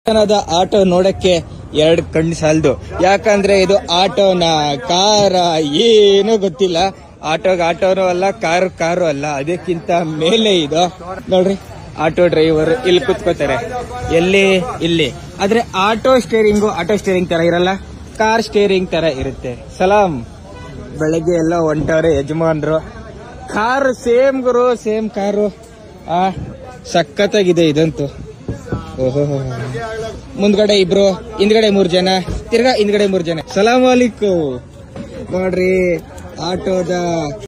ಜನದ ಆಟೋ ನೋಡಕ್ಕೆ ಎರಡು ಕಣ್ಣು ಸಾಲದು ಯಾಕಂದ್ರೆ ಇದು ಆಟೋನ ಕಾರ ಏನೂ ಗೊತ್ತಿಲ್ಲ ಆಟೋಗ್ ಆಟೋನು ಅಲ್ಲ ಕಾರು ಕಾರು ಅಲ್ಲ ಅದಕ್ಕಿಂತ ಮೇಲೆ ಇದು ನೋಡ್ರಿ ಆಟೋ ಡ್ರೈವರ್ ಇಲ್ಲಿ ಕುತ್ಕೋತಾರೆ ಎಲ್ಲಿ ಇಲ್ಲಿ ಆದ್ರೆ ಆಟೋ ಸ್ಟೇರಿಂಗು ಆಟೋ ಸ್ಟೇರಿಂಗ್ ತರ ಇರಲ್ಲ ಕಾರ್ ಸ್ಟೇರಿಂಗ್ ತರ ಇರುತ್ತೆ ಸಲಾಂ ಬೆಳಗ್ಗೆ ಎಲ್ಲ ಹೊಂಟವ್ರೆ ಯಜಮಾನ್ರು ಕಾರು ಸೇಮ್ ಗುರು ಸೇಮ್ ಕಾರು ಆ ಸಖತ್ತಾಗಿದೆ ಇದಂತೂ ಓಹೋ ಮುಂದ್ಗಡೆ ಇಬ್ರು ಹಿಂದ್ಗಡೆ ಮೂರ್ ಜನ ತಿರ್ಗಾ ಹಿಂದ್ಗಡೆ ಮೂರ್ ಜನ ಸಲಾಂ ವಾಲಿಕು ನೋಡ್ರಿ ಆಟೋದ